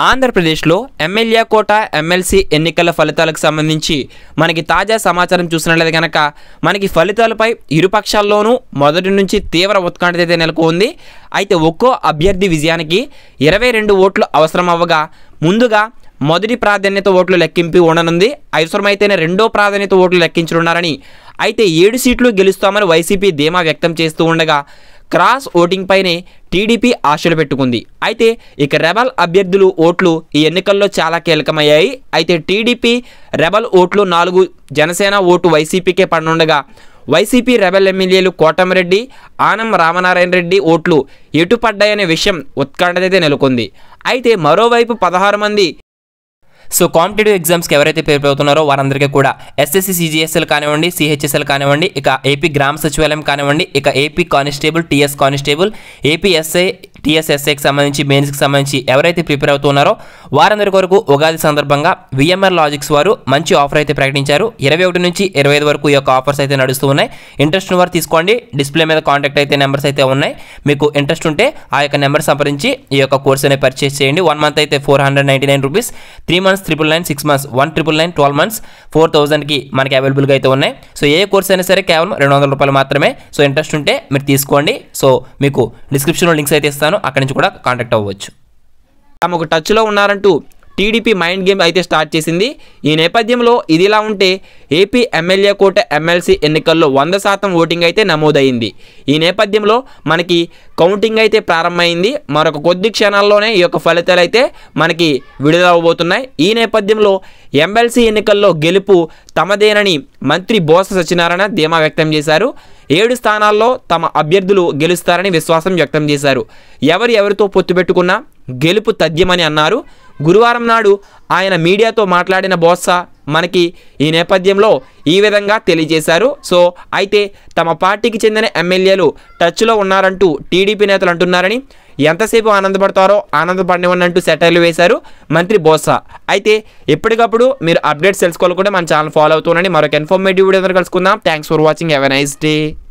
ఆంధ్రప్రదేశ్లో ఎమ్మెల్యే కోట ఎమ్మెల్సీ ఎన్నికల ఫలితాలకు సంబంధించి మనకి తాజా సమాచారం చూసినట్లయితే కనుక మనకి ఫలితాలపై ఇరుపక్షాల్లోనూ మొదటి నుంచి తీవ్ర ఉత్కంఠ అయితే నెలకొంది అయితే ఒక్కో అభ్యర్థి విజయానికి ఇరవై రెండు ఓట్లు అవసరం అవ్వగా ముందుగా మొదటి ప్రాధాన్యత ఓట్లు లెక్కింపు ఉండనుంది అవసరమైతేనే రెండో ప్రాధాన్యత ఓట్లు లెక్కించనున్నారని అయితే ఏడు సీట్లు గెలుస్తామని వైసీపీ ధీమా వ్యక్తం చేస్తూ ఉండగా క్రాస్ ఓటింగ్ పైనే టీడీపీ ఆశలు పెట్టుకుంది అయితే ఇక రెబల్ అభ్యర్థులు ఓట్లు ఈ ఎన్నికల్లో చాలా కీలకమయ్యాయి అయితే టీడీపీ రెబల్ ఓట్లు నాలుగు జనసేన ఓటు వైసీపీకే పడనుండగా వైసీపీ రెబల్ ఎమ్మెల్యేలు కోటమిరెడ్డి ఆనం రామనారాయణ రెడ్డి ఓట్లు ఎటు పడ్డాయనే విషయం ఉత్కంఠత నెలకొంది అయితే మరోవైపు పదహారు మంది సో కాంపిటేటివ్ ఎగ్జామ్స్కి ఎవరైతే ప్రిపేర్ అవుతున్నారో వారందరికీ కూడా ఎస్ఎస్సి సిజిఎస్ఎల్ కానివ్వండి సిహెచ్ఎస్ఎల్ కానివ్వండి ఇక ఏపీ గ్రామ సచివాలయం కానివ్వండి ఇక AP constable TS constable AP SI టీఎస్ఎస్ఐకి సంబంధించి మెయిన్స్కి సంబంధించి ఎవరైతే ప్రిపేర్ అవుతున్నారో వారందరి కొరకు ఉగాది సందర్భంగా విఎంఆర్ లాజిక్స్ వారు మంచి ఆఫర్ అయితే ప్రకటించారు ఇరవై ఒకటి నుంచి ఇరవై ఐదు వరకు ఈ యొక్క ఆఫర్స్ అయితే నడుస్తూ ఉన్నాయి ఇంట్రెస్ట్ వారు తీసుకోండి డిస్ప్లే మీద కాంటాక్ట్ అయితే నెంబర్స్ అయితే ఉన్నాయి మీకు ఇంట్రెస్ట్ ఉంటే ఆ యొక్క నెంబర్ సంప్రదించి ఈ యొక్క కోర్స్ అనేది పర్చేస్ చేయండి వన్ మంత్ అయితే four hundred ninety nine rupees three months triple nine six months one triple nine twelve months four థౌసండ్కి మనకి అవైలబుల్గా అయితే ఉన్నాయి సో ఏ కోర్స్ అయినా సరే కేవలం రెండు వందల రూపాయలు మాత్రమే సో ఇంట్రెస్ట్ ఉంటే మీరు తీసుకోండి సో మీకు డిస్క్రిప్షన్లో లింక్స్ అయితే ఇస్తాను అక్కడి నుంచి కూడా కాంటాక్ట్ అవ్వచ్చు తమకు టచ్లో ఉన్నారంటూ టీడీపీ మైండ్ గేమ్ అయితే స్టార్ట్ చేసింది ఈ నేపథ్యంలో ఇదిలా ఉంటే ఏపీ ఎమ్మెల్యే కోట ఎమ్మెల్సీ ఎన్నికల్లో వంద శాతం ఓటింగ్ అయితే నమోదైంది ఈ నేపథ్యంలో మనకి కౌంటింగ్ అయితే ప్రారంభమైంది మరొక కొద్ది క్షణాల్లోనే ఈ యొక్క ఫలితాలు అయితే మనకి విడుదలవబోతున్నాయి ఈ నేపథ్యంలో ఎమ్మెల్సీ ఎన్నికల్లో గెలుపు తమదేనని మంత్రి బోస సత్యనారాయణ ధీమా వ్యక్తం చేశారు ఏడు స్థానాల్లో తమ అభ్యర్థులు గెలుస్తారని విశ్వాసం వ్యక్తం చేశారు ఎవరు ఎవరితో పొత్తు పెట్టుకున్నా గెలుపు తథ్యమని అన్నారు గురువారం నాడు ఆయన మీడియాతో మాట్లాడిన బోస్స మనకి ఈ నేపథ్యంలో ఈ విధంగా తెలియజేశారు సో అయితే తమ పార్టీకి చెందిన ఎమ్మెల్యేలు టచ్లో ఉన్నారంటూ టీడీపీ నేతలు అంటున్నారని ఎంతసేపు ఆనందపడతారో ఆనందపడినవని అంటూ సెటైర్లు వేశారు మంత్రి బోసా అయితే ఎప్పటికప్పుడు మీరు అప్డేట్స్ తెలుసుకోవాలనుకుంటే మన ఛానల్ ఫాలో అవుతుండండి మరొక ఇన్ఫర్మేటివ్ వీడియో కలుసుకుందాం thanks for watching have a nice day